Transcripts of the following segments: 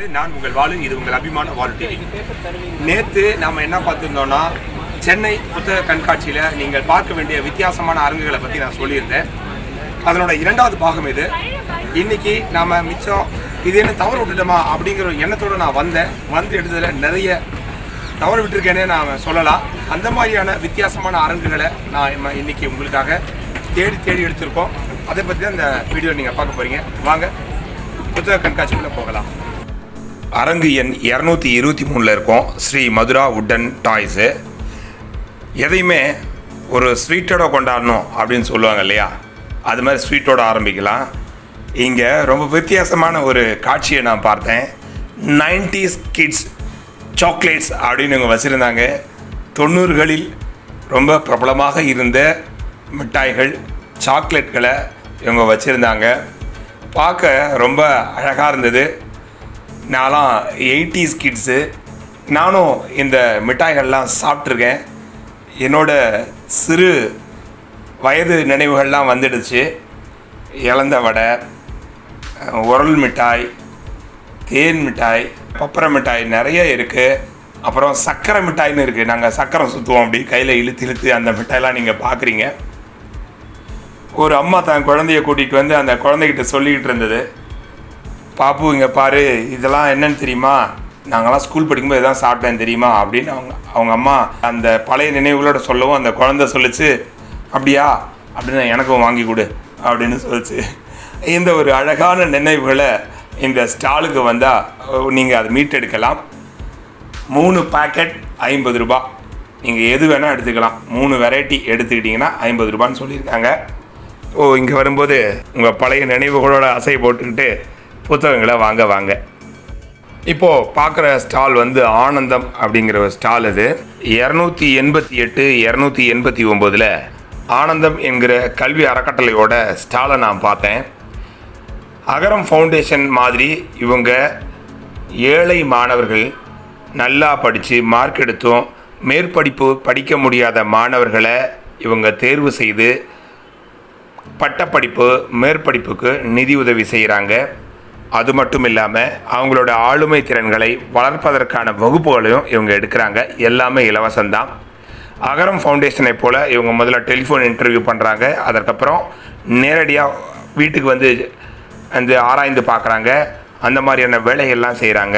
நான் உங்கள் வாழு இது உங்கள் அபிமான வாழு டிவி நேற்று நாம் என்ன பார்த்துருந்தோம்னா சென்னை புத்தக கண்காட்சியில் நீங்கள் பார்க்க வேண்டிய வித்தியாசமான அரங்குகளை பற்றி நான் சொல்லியிருந்தேன் அதனோட இரண்டாவது பாகம் இது இன்னைக்கு நாம் மிச்சம் இது என்ன தவறு விட்டுட்டோமா அப்படிங்கிற ஒரு எண்ணத்தோடு நான் வந்தேன் வந்து எடுத்ததில் நிறைய தவறு விட்டுருக்கேனே நான் சொல்லலாம் அந்த மாதிரியான வித்தியாசமான அரங்குகளை நான் இம்ம- இன்னைக்கு உங்களுக்காக தேடி தேடி எடுத்திருக்கோம் அதை பற்றி தான் இந்த வீடியோ நீங்கள் பார்க்க போகிறீங்க வாங்க புத்தக கண்காட்சிக்குள்ளே போகலாம் அரங்கு எண் இரநூத்தி இருபத்தி மூணில் இருக்கோம் ஸ்ரீ மதுரா உட்டன் டாய்ஸு எதையுமே ஒரு ஸ்வீட்டோட கொண்டாடணும் அப்படின்னு சொல்லுவாங்க இல்லையா அது மாதிரி ஸ்வீட்டோட ஆரம்பிக்கலாம் இங்கே ரொம்ப வித்தியாசமான ஒரு காட்சியை நான் பார்த்தேன் 90s கிட்ஸ் சாக்லேட்ஸ் அப்படின்னு இவங்க வச்சுருந்தாங்க தொண்ணூறுகளில் ரொம்ப பிரபலமாக இருந்த மிட்டாய்கள் சாக்லேட்களை இவங்க வச்சுருந்தாங்க பார்க்க ரொம்ப அழகாக இருந்தது நான்லாம் எயிட்டிஸ் கிட்ஸு நானும் இந்த மிட்டாய்கள்லாம் சாப்பிட்ருக்கேன் என்னோட சிறு வயது நினைவுகள்லாம் வந்துடுச்சு இழந்த வடை அஹ், உரல் மிட்டாய் தேன் மிட்டாய் பப்பர மிட்டாய் நிறைய இருக்குது அப்புறம் சக்கரை மிட்டாய்னு இருக்குது நாங்கள் சக்கரை சுற்றுவோம் அப்படி கையில் இழுத்து இழுத்து அந்த மிட்டாயெல்லாம் நீங்கள் பார்க்குறீங்க ஒரு அம்மா தன் குழந்தைய கூட்டிகிட்டு வந்து அந்த குழந்தைகிட்ட சொல்லிக்கிட்டு இருந்தது பாப்பு இங்கே பாரு இதெல்லாம் என்னன்னு தெரியுமா நாங்களாம் ஸ்கூல் படிக்கும்போது இதான் சாப்பிட்டேன் தெரியுமா அப்படின்னு அவங்க அவங்க அம்மா அந்த பழைய நினைவுகளோட சொல்லவும் அந்த குழந்தை சொல்லுச்சு அப்படியா அப்படின்னு எனக்கும் வாங்கி கொடு அப்படின்னு சொல்லுச்சு இந்த ஒரு அழகான நினைவுகளை இந்த ஸ்டாலுக்கு வந்தால் நீங்கள் அதை மீட்டெடுக்கலாம் மூணு பாக்கெட் ஐம்பது ரூபாய் நீங்கள் எது வேணால் எடுத்துக்கலாம் மூணு வெரைட்டி எடுத்துக்கிட்டிங்கன்னா ஐம்பது ரூபான்னு சொல்லியிருக்காங்க ஓ இங்கே வரும்போது உங்கள் பழைய நினைவுகளோட அசை போட்டுக்கிட்டு புத்தகங்களை வாங்க வாங்க இப்போது பார்க்குற ஸ்டால் வந்து ஆனந்தம் அப்படிங்கிற ஒரு ஸ்டால் இது இரநூத்தி எண்பத்தி எட்டு இரநூத்தி எண்பத்தி ஒம்போதில் ஆனந்தம் என்கிற கல்வி அறக்கட்டளையோட ஸ்டாலை நான் பார்த்தேன் அகரம் ஃபவுண்டேஷன் மாதிரி இவங்க ஏழை மாணவர்கள் நல்லா படித்து மார்க் எடுத்தும் மேற்படிப்பு படிக்க முடியாத மாணவர்களை இவங்க தேர்வு செய்து பட்டப்படிப்பு மேற்படிப்புக்கு நிதி உதவி செய்கிறாங்க அது மட்டும் இல்லாமல் அவங்களோட ஆளுமை திறன்களை வளர்ப்பதற்கான வகுப்புகளையும் இவங்க எடுக்கிறாங்க எல்லாமே இலவசம்தான் அகரம் ஃபவுண்டேஷனை போல் இவங்க முதல்ல டெலிஃபோன் இன்டர்வியூ பண்ணுறாங்க அதற்கப்புறம் நேரடியாக வீட்டுக்கு வந்து அந்த ஆராய்ந்து பார்க்குறாங்க அந்த மாதிரியான வேலைகள்லாம் செய்கிறாங்க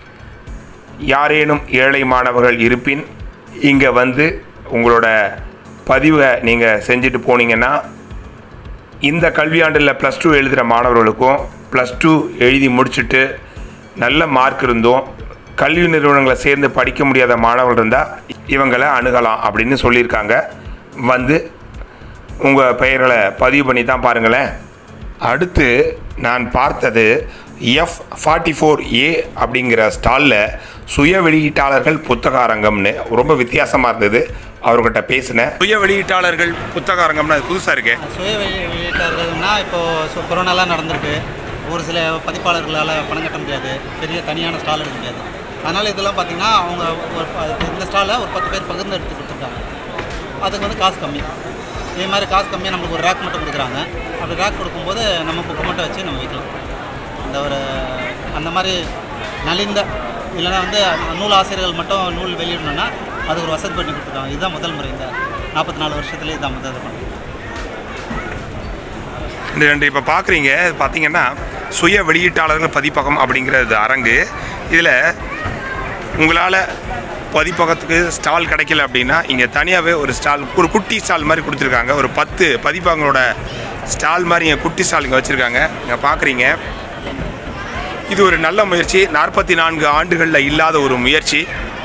யாரேனும் ஏழை மாணவர்கள் இருப்பின் இங்கே வந்து உங்களோட பதிவை நீங்கள் செஞ்சுட்டு போனீங்கன்னா இந்த கல்வியாண்டில் ப்ளஸ் டூ எழுதுகிற மாணவர்களுக்கும் ப்ளஸ் டூ எழுதி முடிச்சுட்டு நல்ல மார்க் இருந்தும் கல்வி நிறுவனங்களை சேர்ந்து படிக்க முடியாத மாணவர்கள் இருந்தால் இவங்களை அணுகலாம் அப்படின்னு சொல்லியிருக்காங்க வந்து உங்கள் பெயர்களை பதிவு பண்ணி தான் பாருங்களேன் அடுத்து நான் பார்த்தது எஃப் ஃபார்ட்டி ஃபோர் ஏ அப்படிங்கிற ஸ்டாலில் சுய வெளியீட்டாளர்கள் புத்தக அரங்கம்னு ரொம்ப வித்தியாசமாக இருந்தது அவர்கிட்ட பேசினேன் சுய வெளியீட்டாளர்கள் புத்தக அரங்கம்னு அது புதுசாக இருக்கே சுய வெளி- வெளியீட்டாளர்கள்னா இப்போது ஸோ கொரோனாலாம் நடந்திருக்கு ஒரு சில பதிப்பாளர்களால் பணம் கட்ட முடியாது பெரிய தனியான ஸ்டால் எடுக்க முடியாது அதனால் இதெல்லாம் பார்த்திங்கன்னா அவங்க ஒரு ப- இந்த ஸ்டாலை ஒரு பத்து பேர் பகிர்ந்து எடுத்து கொடுத்துருக்காங்க அதுக்கு வந்து காசு கம்மி இதே மாதிரி காசு கம்மியாக நம்மளுக்கு ஒரு ரேக் மட்டும் கொடுக்குறாங்க அப்படி ரேக் கொடுக்கும்போது நம்ம புக்கு மட்டும் வச்சு நம்ம வைக்கலாம் அந்த ஒரு அந்த மாதிரி நலிந்த இல்லைன்னா வந்து நூல் ஆசிரியர்கள் மட்டும் நூல் வெளியிடணும்னா அது ஒரு வசதி பண்ணி கொடுத்துருக்காங்க இதுதான் முதல் முறை இந்த நாற்பத்தி நாலு வருஷத்துலேயே இதான் முதல் பண்ணி இந்த ரெண்டு இப்போ பார்க்குறீங்க பார்த்தீங்கன்னா சுய வெளியீட்டாளர்கள் பதிப்பகம் அப்படிங்கிறது அரங்கு இதில் உங்களால் பதிப்பகத்துக்கு ஸ்டால் கிடைக்கல அப்படின்னா இங்கே தனியாகவே ஒரு ஸ்டால் ஒரு குட்டி ஸ்டால் மாதிரி கொடுத்துருக்காங்க ஒரு பத்து பதிப்பகங்களோட ஸ்டால் மாதிரி இங்கே குட்டி ஸ்டால் இங்கே வச்சுருக்காங்க இங்கே பார்க்குறீங்க இது ஒரு நல்ல முயற்சி நாற்பத்தி நான்கு ஆண்டுகளில் இல்லாத ஒரு முயற்சி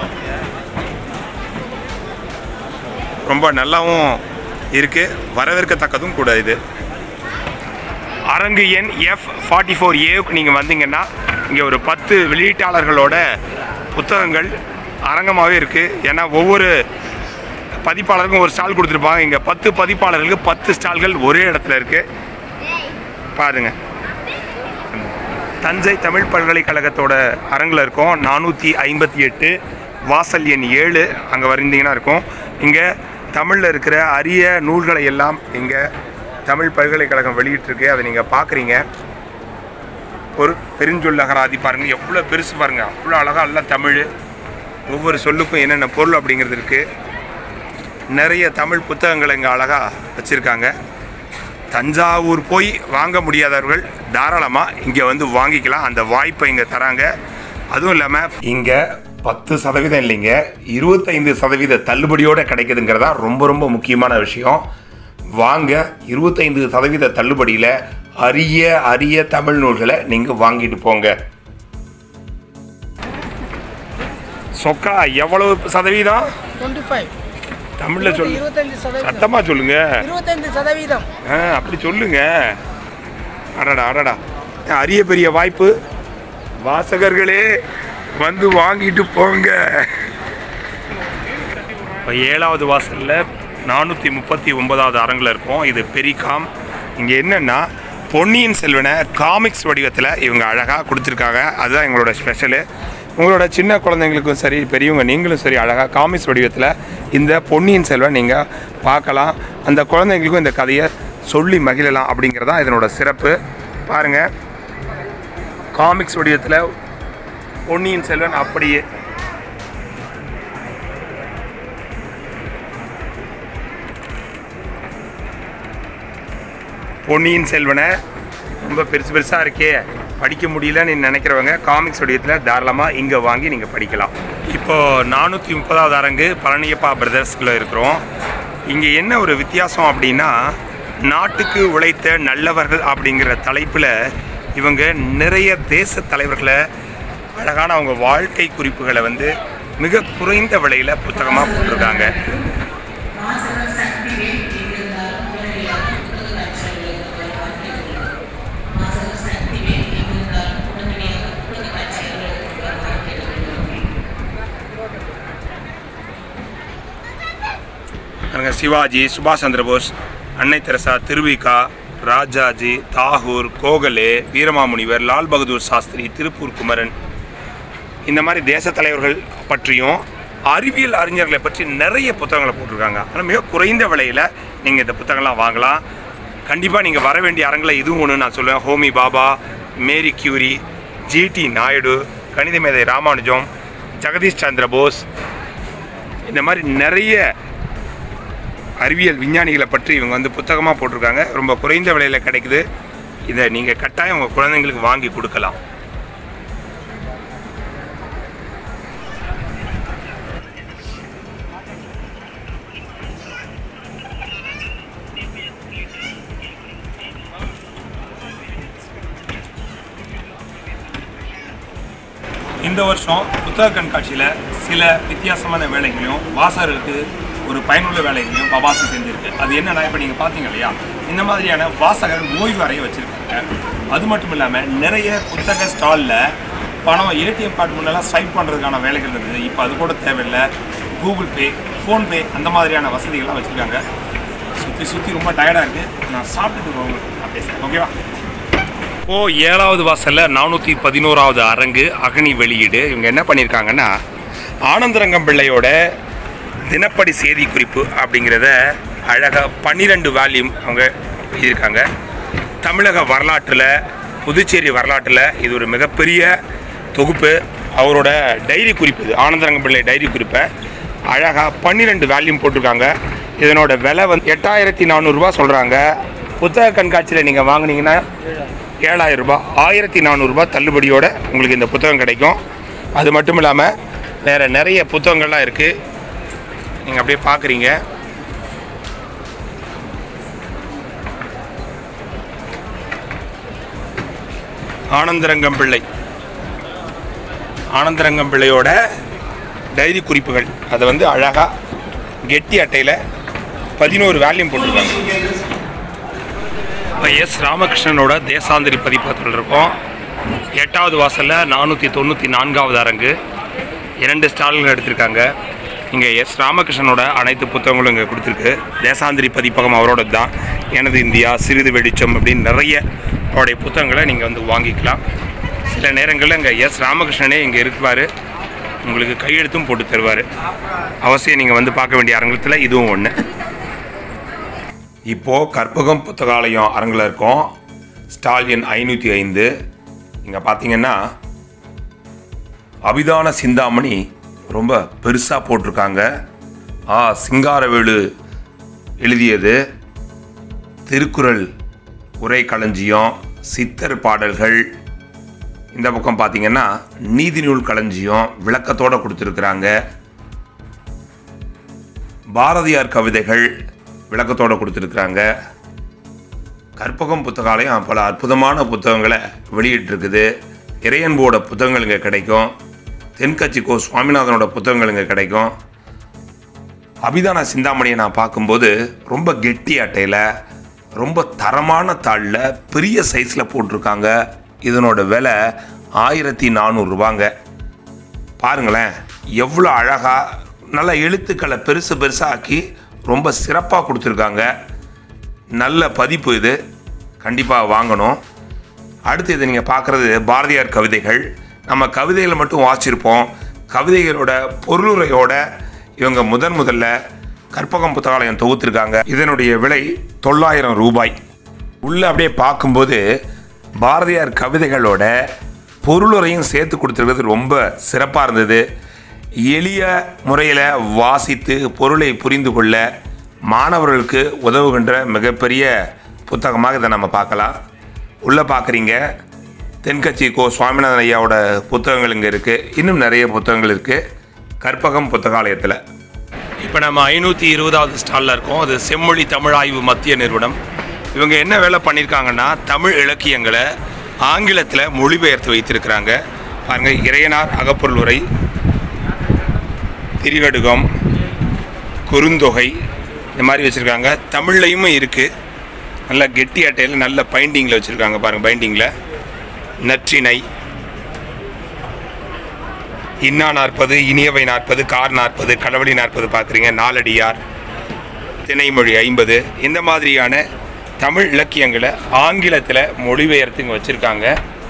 ரொம்ப நல்லாவும் இருக்குது வரவேற்கத்தக்கதும் கூட இது அரங்கு எண் எஃப் ஃபார்ட்டி ஃபோர் ஏவுக்கு நீங்கள் வந்தீங்கன்னா இங்கே ஒரு பத்து வெளியீட்டாளர்களோட புத்தகங்கள் அரங்கமாகவே இருக்குது ஏன்னா ஒவ்வொரு பதிப்பாளருக்கும் ஒரு ஸ்டால் கொடுத்துருப்பாங்க இங்கே பத்து பதிப்பாளர்களுக்கு பத்து ஸ்டால்கள் ஒரே இடத்துல இருக்குது பாருங்க தஞ்சை தமிழ் பல்கலைக்கழகத்தோட அரங்கில் இருக்கோம் நானூற்றி ஐம்பத்தி எட்டு வாசல் எண் ஏழு அங்கே வந்தீங்கன்னா இருக்கும் இங்கே தமிழில் இருக்கிற அரிய நூல்களை எல்லாம் இங்கே தமிழ் பல்கலைக்கழகம் வெளியிட்டிருக்கு அதை நீங்கள் பார்க்குறீங்க பொரு பெருஞ்சொல்லகராதி பாருங்க எவ்வளோ பெருசு பாருங்க அவ்வளோ அழகாக எல்லாம் தமிழ் ஒவ்வொரு சொல்லுக்கும் என்னென்ன பொருள் அப்படிங்கிறது இருக்குது நிறைய தமிழ் புத்தகங்களை இங்கே அழகாக வச்சுருக்காங்க தஞ்சாவூர் போய் வாங்க முடியாதவர்கள் தாராளமாக இங்கே வந்து வாங்கிக்கலாம் அந்த வாய்ப்பை இங்கே தராங்க அதுவும் இல்லாமல் இங்கே பத்து சதவீதம் இல்லைங்க இருபத்தைந்து சதவீத தள்ளுபடியோடு கிடைக்குதுங்கிறதா ரொம்ப ரொம்ப முக்கியமான விஷயம் வாங்க இருபத்தைந்து சதவீத தள்ளுபடியில் அரிய அரிய தமிழ் நூல்களை நீங்கள் வாங்கிட்டு போங்க சொக்கா எவ்வளவு சதவீதம் டுவெண்ட்டி ஃபைவ் தமிழில் சொல்லு இருபத்தஞ்சு சதவீதம் சத்தமாக சொல்லுங்க இருபத்தஞ்சு சதவீதம் ஆ அப்படி சொல்லுங்க அடடா அடடா அரிய பெரிய வாய்ப்பு வாசகர்களே வந்து வாங்கிட்டு போங்க இப்போ ஏழாவது வாசலில் நானூற்றி முப்பத்தி ஒன்பதாவது அரங்கில் இருக்கோம் இது பெரிகாம் இங்கே என்னென்னா பொன்னியின் செல்வனை காமிக்ஸ் வடிவத்தில் இவங்க அழகாக கொடுத்துருக்காங்க அதுதான் எங்களோட ஸ்பெஷலு உங்களோட சின்ன குழந்தைங்களுக்கும் சரி பெரியவங்க நீங்களும் சரி அழகாக காமிக்ஸ் வடிவத்தில் இந்த பொன்னியின் செல்வன் நீங்கள் பார்க்கலாம் அந்த குழந்தைங்களுக்கும் இந்த கதையை சொல்லி மகிழலாம் அப்படிங்கிறதான் இதனோட சிறப்பு பாருங்கள் காமிக்ஸ் வடிவத்தில் பொன்னியின் செல்வன் அப்படியே பொன்னியின் செல்வனை ரொம்ப பெருசு பெருசாக இருக்கே படிக்க முடியலன்னு நினைக்கிறவங்க காமிக்ஸ் வடிவத்தில் தாராளமாக இங்கே வாங்கி நீங்கள் படிக்கலாம் இப்போது நானூற்றி முப்பதாவது அரங்கு பழனியப்பா பிரதர்ஸ்குள்ளே இருக்கிறோம் இங்கே என்ன ஒரு வித்தியாசம் அப்படின்னா நாட்டுக்கு உழைத்த நல்லவர்கள் அப்படிங்கிற தலைப்பில் இவங்க நிறைய தேச தலைவர்களை அழகான அவங்க வாழ்க்கை குறிப்புகளை வந்து மிக குறைந்த விலையில் புத்தகமாக போட்டிருக்காங்க பாருங்க சிவாஜி சுபாஷ் சந்திரபோஸ் அன்னை தெரசா திருவிகா ராஜாஜி தாகூர் கோகலே வீரமாமுனிவர் லால் பகதூர் சாஸ்திரி திருப்பூர் குமரன் இந்த மாதிரி தேச தலைவர்கள் பற்றியும் அறிவியல் அறிஞர்களை பற்றி நிறைய புத்தகங்களை போட்டிருக்காங்க ஆனால் மிக குறைந்த விலையில் நீங்கள் இந்த புத்தகங்கள்லாம் வாங்கலாம் கண்டிப்பாக நீங்கள் வர வேண்டிய அரங்கில் இதுவும் ஒன்று நான் சொல்லுவேன் Homi Bhabha Mary Curie GD Naidu கணித மேதை ராமானுஜம் ஜெகதீஷ் சந்திர போஸ் இந்த மாதிரி நிறைய அறிவியல் விஞ்ஞானிகளை பற்றி இவங்க வந்து புத்தகமாக போட்டிருக்காங்க ரொம்ப குறைந்த விலையில் கிடைக்குது இதை நீங்கள் கட்டாயம் உங்கள் குழந்தைங்களுக்கு வாங்கி கொடுக்கலாம் இந்த வருஷம் புத்தக கண்காட்சியில் சில வித்தியாசமான வேலைகளையும் வாசகர்களுக்கு ஒரு பயனுள்ள வேலைகளையும் பபாசி செஞ்சிருக்கு அது என்னன்னா இப்போ நீங்கள் பார்த்தீங்க இல்லையா இந்த மாதிரியான வாசகர் ஓய்வு அறையை வச்சுருக்காங்க அது மட்டும் இல்லாமல் நிறைய புத்தக ஸ்டாலில் பணம் ஏடிஎம் கார்டு முன்னெல்லாம் ஸ்வைப் பண்ணுறதுக்கான வேலைகள் இருந்தது இப்போ அது கூட தேவையில்லை கூகுள் பே ஃபோன்பே அந்த மாதிரியான வசதிகள்லாம் வச்சுருக்காங்க சுற்றி சுற்றி ரொம்ப டயர்டாக இருக்குது நான் சாப்பிட்டுட்டு உங்களுக்கு நான் பேசுகிறேன் ஓகேவா ஓ ஏழாவது வாசலில் நானூற்றி பதினோராவது அரங்கு அகனி வெளியீடு இவங்க என்ன பண்ணியிருக்காங்கன்னா ஆனந்தரங்கம் பிள்ளையோட தினப்படி செய்தி குறிப்பு அப்படிங்கிறத அழகாக பன்னிரெண்டு வால்யூம் அவங்க எழுதியிருக்காங்க தமிழக வரலாற்றில் புதுச்சேரி வரலாற்றில் இது ஒரு மிகப்பெரிய தொகுப்பு அவரோட டைரி குறிப்பு இது ஆனந்தரங்கம் பிள்ளை டைரி குறிப்பை அழகாக பன்னிரெண்டு வேல்யூம் போட்டிருக்காங்க இதனோட விலை வந்து எட்டாயிரத்தி நானூறுரூவா சொல்கிறாங்க புத்தக கண்காட்சியில் நீங்கள் வாங்குனீங்கன்னா ஏழாயிரம் ரூபாய் ஆயிரத்தி நானூறுரூபா தள்ளுபடியோட உங்களுக்கு இந்த புத்தகம் கிடைக்கும் அது மட்டும் இல்லாமல் வேறு நிறைய புத்தகங்கள்லாம் இருக்குது நீங்கள் அப்படியே பார்க்குறீங்க ஆனந்தரங்கம் பிள்ளை ஆனந்தரங்கம் பிள்ளையோட டைரி குறிப்புகள் அதை வந்து அழகாக கெட்டி அட்டையில் பதினோரு வேல்யூம் போட்டிருக்காங்க இப்போ எஸ் ராமகிருஷ்ணனோட தேசாந்திரி பதிப்பகத்தில் இருக்கோம் எட்டாவது வாசலில் நானூற்றி தொண்ணூற்றி நான்காவது அரங்கு இரண்டு ஸ்டால்கள் எடுத்திருக்காங்க இங்கே எஸ் ராமகிருஷ்ணனோட அனைத்து புத்தகங்களும் இங்கே கொடுத்துருக்கு தேசாந்திரி பதிப்பகம் அவரோட தான் எனது இந்தியா சிறிது வெளிச்சம் அப்படின்னு நிறைய அவருடைய புத்தகங்களை நீங்கள் வந்து வாங்கிக்கலாம் சில நேரங்களில் இங்கே எஸ் ராமகிருஷ்ணனே இங்கே இருப்பார் உங்களுக்கு கையெழுத்தும் போட்டு தருவார் அவசியம் நீங்கள் வந்து பார்க்க வேண்டிய அரங்கத்தில் இதுவும் ஒன்று இப்போது கற்பகம் புத்தகாலயம் அரங்கில் இருக்கோம் ஸ்டால் எண் ஐநூற்றி ஐந்து இங்கே பார்த்தீங்கன்னா அபிதான சிந்தாமணி ரொம்ப பெருசாக போட்டிருக்காங்க ஆ சிங்காரவேலு எழுதியது திருக்குறள் உரை களஞ்சியம் சித்தர் பாடல்கள் இந்த பக்கம் பார்த்தீங்கன்னா நீதிநூல் களஞ்சியம் விளக்கத்தோட கொடுத்துருக்குறாங்க பாரதியார் கவிதைகள் விளக்கத்தோட கொடுத்துருக்குறாங்க கற்பகம் புத்தகாலயம் பல அற்புதமான புத்தகங்களை வெளியிட்டிருக்குது இறையன்போட புத்தகங்கள் இங்கே கிடைக்கும் தென்கட்சி கோ சுவாமிநாதனோட புத்தகங்கள் இங்கே கிடைக்கும் அபிதான சிந்தாமணியை நான் பார்க்கும்போது ரொம்ப கெட்டி அட்டையில் ரொம்ப தரமான தாளில் பெரிய சைஸில் போட்டிருக்காங்க இதனோட விலை ஆயிரத்தி நானூறுரூவாங்க பாருங்களேன் எவ்வளோ அழகாக நல்ல எழுத்துக்களை பெருசு பெருசாக ஆக்கி ரொம்ப சிறப்பாக கொடுத்துருக்காங்க நல்ல பதிப்பு இது கண்டிப்பாக வாங்கணும் அடுத்து இது நீங்கள் பார்க்குறது பாரதியார் கவிதைகள் நம்ம கவிதைகளை மட்டும் வாசிச்சிருப்போம் கவிதைகளோட பொருளுரையோட இவங்க முதன் முதல்ல கற்பகம் புத்தகாலயம் தொகுத்திருக்காங்க இதனுடைய விலை தொள்ளாயிரம் ரூபாய் உள்ள அப்படியே பார்க்கும்போது பாரதியார் கவிதைகளோட பொருளுரையும் சேர்த்து கொடுத்துருக்கிறது ரொம்ப சிறப்பாக இருந்தது எளிய முறையில் வாசித்து பொருளை புரிந்து கொள்ள மாணவர்களுக்கு உதவுகின்ற மிகப்பெரிய புத்தகமாக இதை நம்ம பார்க்கலாம் உள்ளே பார்க்குறீங்க தென்கட்சி கோ சுவாமிநாதன் ஐயாவோட புத்தகங்கள் இங்கே இருக்குது இன்னும் நிறைய புத்தகங்கள் இருக்குது கற்பகம் புத்தகாலயத்தில் இப்போ நம்ம ஐநூற்றி இருபதாவது ஸ்டாலில் இருக்கோம் அது செம்மொழி தமிழ் ஆய்வு மத்திய நிறுவனம் இவங்க என்ன வேலை பண்ணியிருக்காங்கன்னா தமிழ் இலக்கியங்களை ஆங்கிலத்தில் மொழிபெயர்த்து வைத்திருக்கிறாங்க பாருங்கள் இறையனார் அகப்பொருள் உரை திரிகடுகம் குறுந்தொகை இந்த மாதிரி வச்சுருக்காங்க தமிழ்லையும் இருக்குது நல்ல கெட்டி அட்டையில் நல்ல பைண்டிங்கில் வச்சுருக்காங்க பாருங்கள் பைண்டிங்கில் நற்றிணை இன்னா நாற்பது இனியவை நாற்பது கார் நாற்பது களவழி நாற்பது பார்க்குறீங்க நாலடியார் திணைமொழி ஐம்பது இந்த மாதிரியான தமிழ் இலக்கியங்களை ஆங்கிலத்தில் மொழிபெயர்த்து இங்கே வச்சுருக்காங்க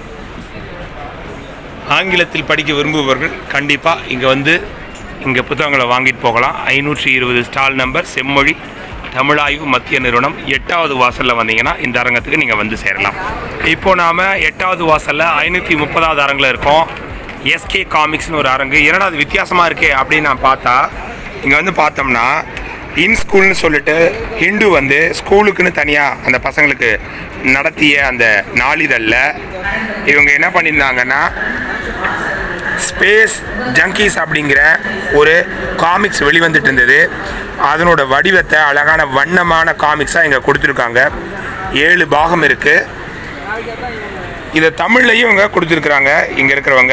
ஆங்கிலத்தில் படிக்க விரும்புபவர்கள் கண்டிப்பாக இங்கே வந்து இங்கே புத்தகங்களை வாங்கிட்டு போகலாம் ஐநூற்றி இருபது ஸ்டால் நம்பர் செம்மொழி தமிழாய்வு மத்திய நிறுவனம் எட்டாவது வாசலில் வந்தீங்கன்னா இந்த அரங்கத்துக்கு நீங்கள் வந்து சேரலாம் இப்போ நாம் எட்டாவது வாசலில் ஐநூற்றி முப்பதாவது அரங்கில் இருக்கோம் எஸ்கே காமிக்ஸ்னு ஒரு அரங்கு இரண்டாவது வித்தியாசமாக இருக்கே அப்படின்னு நான் பார்த்தா இங்கே வந்து பார்த்தோம்னா இன் ஸ்கூல்னு சொல்லிட்டு ஹிந்து வந்து ஸ்கூலுக்குன்னு தனியாக அந்த பசங்களுக்கு நடத்திய அந்த நாளிதழில் இவங்க என்ன பண்ணியிருந்தாங்கன்னா ஸ்பேஸ் ஜங்கீஸ் அப்படிங்கிற ஒரு காமிக்ஸ் வெளிவந்துட்டு இருந்தது அதனோட வடிவத்தை அழகான வண்ணமான காமிக்ஸாக இங்கே கொடுத்துருக்காங்க ஏழு பாகம் இருக்குது இதை தமிழ்லையும் இவங்க கொடுத்துருக்குறாங்க இங்கே இருக்கிறவங்க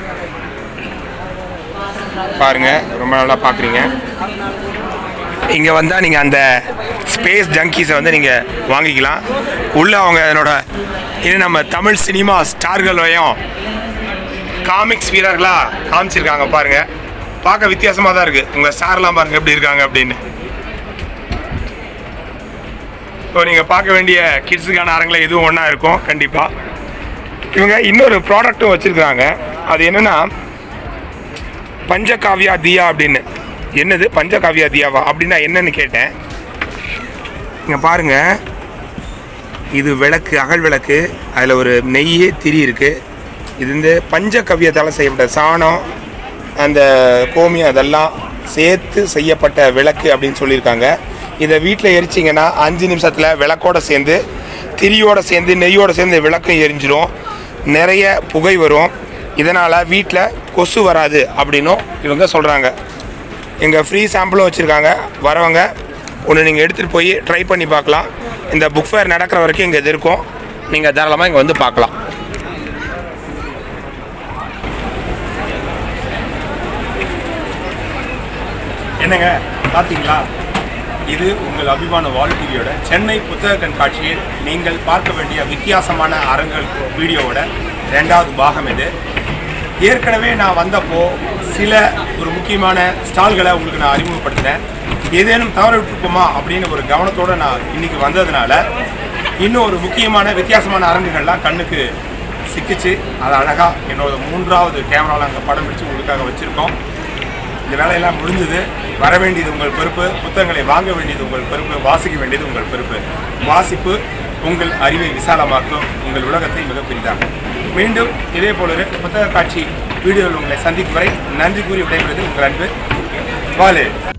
பாருங்க ரொம்ப நல்லா பார்க்குறீங்க இங்கே வந்தால் நீங்கள் அந்த ஸ்பேஸ் ஜங்கீஸை வந்து நீங்கள் வாங்கிக்கலாம் உள்ளே அவங்க அதனோட இது நம்ம தமிழ் சினிமா ஸ்டார்களையும் காமிக்ஸ் வீரர்களாக காமிச்சிருக்காங்க பாருங்க பார்க்க வித்தியாசமாக தான் இருக்குது உங்கள் ஸ்டார்லாம் பாருங்க எப்படி இருக்காங்க அப்படின்னு ஸோ நீங்கள் பார்க்க வேண்டிய கிட்ஸுக்கான அரங்கில் இதுவும் ஒன்றா இருக்கும் கண்டிப்பாக இவங்க இன்னொரு ப்ராடக்ட்டும் வச்சுருக்காங்க அது என்னென்னா பஞ்சகாவியா தியா அப்படின்னு என்னது பஞ்சகாவியா தியாவா அப்படின்னா என்னன்னு கேட்டேன் இங்கே பாருங்க இது விளக்கு அகல் விளக்கு அதில் ஒரு நெய் திரி இருக்குது இது வந்து பஞ்சகவ்யத்தால் செய்யப்பட்ட சாணம் அந்த கோமியம் அதெல்லாம் சேர்த்து செய்யப்பட்ட விளக்கு அப்படின்னு சொல்லியிருக்காங்க இதை வீட்டில் எரிச்சிங்கன்னா அஞ்சு நிமிஷத்தில் விளக்கோட சேர்ந்து திரியோட சேர்ந்து நெய்யோட சேர்ந்து விளக்கும் எரிஞ்சிரும் நிறைய புகை வரும் இதனால் வீட்டில் கொசு வராது அப்படின்னும் இவங்க சொல்கிறாங்க எங்கள் ஃப்ரீ சாம்பிளும் வச்சுருக்காங்க வரவங்க ஒன்று நீங்கள் எடுத்துகிட்டு போய் ட்ரை பண்ணி பார்க்கலாம் இந்த புக் ஃபேர் நடக்கிற வரைக்கும் இங்கே இது இருக்கும் நீங்கள் தாராளமாக இங்கே வந்து பார்க்கலாம் என்னங்க பார்த்தீங்களா இது உங்கள் அபிமான வால் டிவியோட சென்னை புத்தக கண்காட்சியில் நீங்கள் பார்க்க வேண்டிய வித்தியாசமான அரங்குகள் வீடியோவோட ரெண்டாவது பாகம் இது ஏற்கனவே நான் வந்தப்போ சில ஒரு முக்கியமான ஸ்டால்களை உங்களுக்கு நான் அறிமுகப்படுத்தினேன் ஏதேனும் தவற விட்டுருப்போமா அப்படின்னு ஒரு கவனத்தோடு நான் இன்னைக்கு வந்ததுனால இன்னும் ஒரு முக்கியமான வித்தியாசமான அரங்குகள்லாம் கண்ணுக்கு சிக்கிச்சு அது அழகாக என்னோட மூன்றாவது கேமராவில் அங்கே படம் பிடிச்சு உங்களுக்காக வச்சுருக்கோம் இந்த வேலையெல்லாம் முடிஞ்சது வர வேண்டியது உங்கள் பொறுப்பு புத்தகங்களை வாங்க வேண்டியது உங்கள் பொறுப்பு வாசிக்க வேண்டியது உங்கள் பொறுப்பு வாசிப்பு உங்கள் அறிவை விசாலமாக்கும் உங்கள் உலகத்தை மிக பெரிதாக்கும் மீண்டும் இதே போல ஒரு புத்தக காட்சி வீடியோவில் உங்களை சந்திக்கும் வரை நன்றி கூறி விடைபெறுவது உங்கள் அன்பு வாலு